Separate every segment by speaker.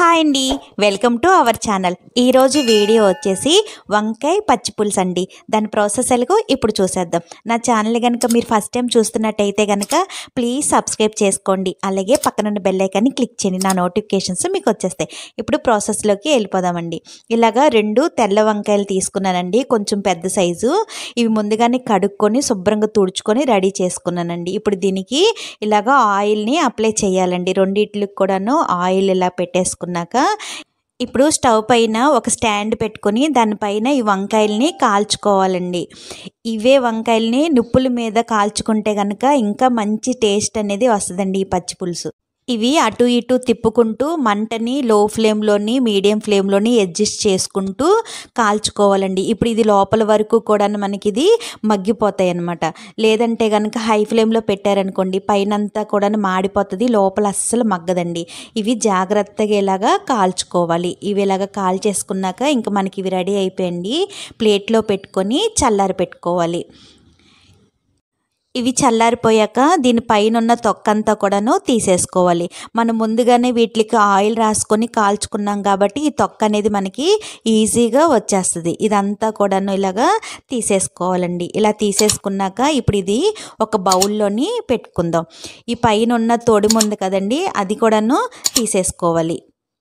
Speaker 1: hi అండి welcome to our channel ఈరోజు video వచ్చేసి వంకాయ పచ్చి పులుసు అండి దాని ప్రాసెస్ ఎలాగో ఇప్పుడు చూసేద్దాం నా ఛానల్ కనుక మీరు ఫస్ట్ టైం చూస్తున్నట్టయితే కనుక ప్లీజ్ సబ్స్క్రైబ్ చేసుకోండి అలాగే పక్కనున్న బెల్ ఐకాన్ని క్లిక్ చేయండి నా నోటిఫికేషన్స్ మీకు వచ్చేస్తాయి ఇప్పుడు ప్రాసెస్లోకి వెళ్ళిపోదామండి ఇలాగా రెండు తెల్ల వంకాయలు తీసుకున్నానండి కొంచెం పెద్ద సైజు ఇవి ముందుగానే కడుక్కొని శుభ్రంగా తుడుచుకొని రెడీ చేసుకున్నానండి ఇప్పుడు దీనికి ఇలాగా ఆయిల్ని అప్లై చేయాలండి రెండిట్లకి కూడాను ఆయిల్ ఇలా పెట్టేసుకున్నాక ఇప్పుడు స్టవ్ పైన ఒక స్టాండ్ పెట్టుకొని దానిపైన ఈ వంకాయల్ని కాల్చుకోవాలండి ఇవే వంకాయల్ని నిప్పుల మీద కాల్చుకుంటే కనుక ఇంకా మంచి టేస్ట్ అనేది వస్తుందండి ఈ పచ్చి పులుసు ఇవి అటు ఇటు తిప్పుకుంటూ మంటని లో ఫ్లేమ్లోని మీడియం ఫ్లేమ్లోని అడ్జస్ట్ చేసుకుంటూ కాల్చుకోవాలండి ఇప్పుడు ఇది లోపల వరకు కూడా మనకి ఇది మగ్గిపోతాయి అన్నమాట లేదంటే కనుక హై ఫ్లేమ్లో పెట్టారనుకోండి పైనంతా కూడా మాడిపోతుంది లోపల అస్సలు మగ్గదండి ఇవి జాగ్రత్తగా ఇలాగా కాల్చుకోవాలి ఇవి ఇలాగా కాల్చేసుకున్నాక ఇంకా మనకి ఇవి రెడీ అయిపోయండి ప్లేట్లో పెట్టుకొని చల్లారి పెట్టుకోవాలి ఇవి చల్లారిపోయాక దీనిపైన ఉన్న తొక్కంతా కూడాను తీసేసుకోవాలి మనం ముందుగానే వీటికి ఆయిల్ రాసుకొని కాల్చుకున్నాం కాబట్టి ఈ తొక్క అనేది మనకి ఈజీగా వచ్చేస్తుంది ఇదంతా కూడాను ఇలాగా తీసేసుకోవాలండి ఇలా తీసేసుకున్నాక ఇప్పుడు ఇది ఒక బౌల్లోని పెట్టుకుందాం ఈ పైన ఉన్న తొడిము ఉంది కదండి అది కూడాను తీసేసుకోవాలి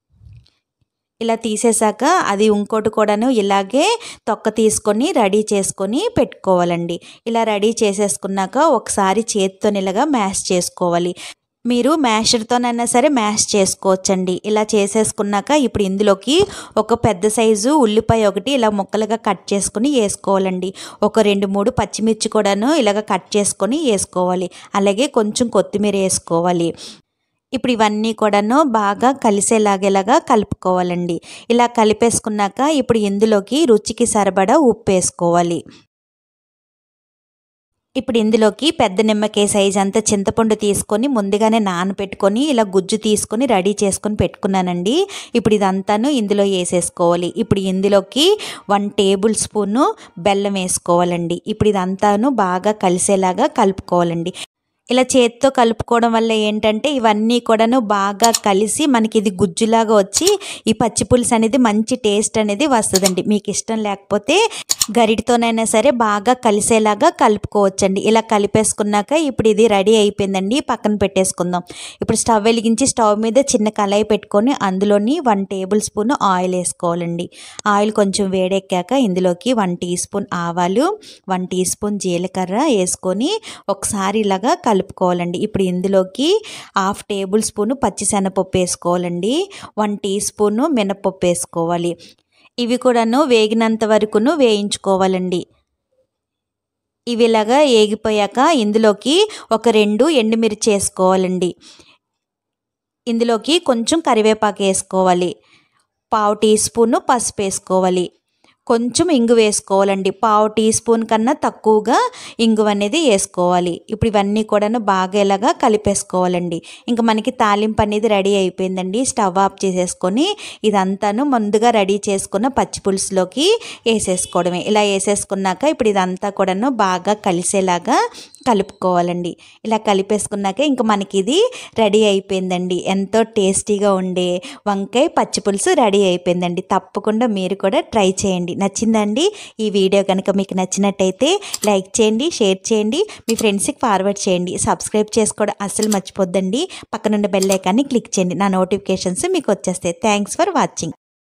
Speaker 1: ఇలా తీసేశాక అది ఇంకోటి కూడాను ఇలాగే తొక్క తీసుకొని రెడీ చేసుకొని పెట్టుకోవాలండి ఇలా రెడీ చేసేసుకున్నాక ఒకసారి చేతితో ఇలాగా మ్యాష్ చేసుకోవాలి మీరు మ్యాషర్తోనైనా సరే మ్యాష్ చేసుకోవచ్చండి ఇలా చేసేసుకున్నాక ఇప్పుడు ఇందులోకి ఒక పెద్ద సైజు ఉల్లిపాయ ఒకటి ఇలా ముక్కలుగా కట్ చేసుకొని వేసుకోవాలండి ఒక రెండు మూడు పచ్చిమిర్చి కూడాను ఇలాగ కట్ చేసుకొని వేసుకోవాలి అలాగే కొంచెం కొత్తిమీర వేసుకోవాలి ఇప్పుడు ఇవన్నీ కూడాను బాగా కలిసేలాగేలాగా కలుపుకోవాలండి ఇలా కలిపేసుకున్నాక ఇప్పుడు ఇందులోకి రుచికి సరిపడా ఉప్పు వేసుకోవాలి ఇప్పుడు ఇందులోకి పెద్ద నిమ్మకాయ సైజ్ అంత చింతపండు తీసుకొని ముందుగానే నానబెట్టుకొని ఇలా గుజ్జు తీసుకొని రెడీ చేసుకొని పెట్టుకున్నానండి ఇప్పుడు ఇదంతాను ఇందులో వేసేసుకోవాలి ఇప్పుడు ఇందులోకి వన్ టేబుల్ స్పూను బెల్లం వేసుకోవాలండి ఇప్పుడు ఇదంతాను బాగా కలిసేలాగా కలుపుకోవాలండి ఇలా చేతితో కలుపుకోవడం వల్ల ఏంటంటే ఇవన్నీ కూడాను బాగా కలిసి మనకి ఇది గుజ్జులాగా వచ్చి ఈ పచ్చి పులుసు అనేది మంచి టేస్ట్ అనేది వస్తుందండి మీకు ఇష్టం లేకపోతే గరిటితోనైనా సరే బాగా కలిసేలాగా కలుపుకోవచ్చండి ఇలా కలిపేసుకున్నాక ఇప్పుడు ఇది రెడీ అయిపోయిందండి పక్కన పెట్టేసుకుందాం ఇప్పుడు స్టవ్ వెలిగించి స్టవ్ మీద చిన్న కళాయి పెట్టుకొని అందులోని వన్ టేబుల్ స్పూన్ ఆయిల్ వేసుకోవాలండి ఆయిల్ కొంచెం వేడెక్కాక ఇందులోకి వన్ టీ స్పూన్ ఆవాలు వన్ టీ స్పూన్ జీలకర్ర వేసుకొని ఒకసారి ఇలాగా కలుపుకోవాలండి ఇప్పుడు ఇందులోకి హాఫ్ టేబుల్ స్పూన్ పచ్చిశనగపప్పు వేసుకోవాలండి వన్ టీ స్పూను మినపప్పు వేసుకోవాలి ఇవి కూడాను వేగినంత వరకును వేయించుకోవాలండి ఇవి ఇలాగా ఏగిపోయాక ఇందులోకి ఒక రెండు ఎండుమిర్చి వేసుకోవాలండి ఇందులోకి కొంచెం కరివేపాకు వేసుకోవాలి పావు టీ స్పూను పసుపు వేసుకోవాలి కొంచెం ఇంగు వేసుకోవాలండి పావు టీ స్పూన్ కన్నా తక్కువగా ఇంగు అనేది వేసుకోవాలి ఇప్పుడు ఇవన్నీ కూడాను బాగా ఇలాగా కలిపేసుకోవాలండి ఇంకా మనకి తాలింపు అనేది రెడీ అయిపోయిందండి స్టవ్ ఆఫ్ చేసేసుకొని ఇదంతాను ముందుగా రెడీ చేసుకున్న పచ్చి పులుసులోకి వేసేసుకోవడమే ఇలా వేసేసుకున్నాక ఇప్పుడు ఇదంతా కూడాను బాగా కలిసేలాగా కలుపుకోవాలండి ఇలా కలిపేసుకున్నాక ఇంకా మనకి ఇది రెడీ అయిపోయిందండి ఎంతో టేస్టీగా ఉండే వంకాయ పచ్చి పులుసు రెడీ అయిపోయిందండి తప్పకుండా మీరు కూడా ట్రై చేయండి నచ్చిందండి ఈ వీడియో కనుక మీకు నచ్చినట్టయితే లైక్ చేయండి షేర్ చేయండి మీ ఫ్రెండ్స్కి ఫార్వర్డ్ చేయండి సబ్స్క్రైబ్ చేసుకోవడం అస్సలు మర్చిపోద్దండి పక్కనున్న బెల్ ఐకాన్ని క్లిక్ చేయండి నా నోటిఫికేషన్స్ మీకు వచ్చేస్తాయి థ్యాంక్స్ ఫర్ వాచింగ్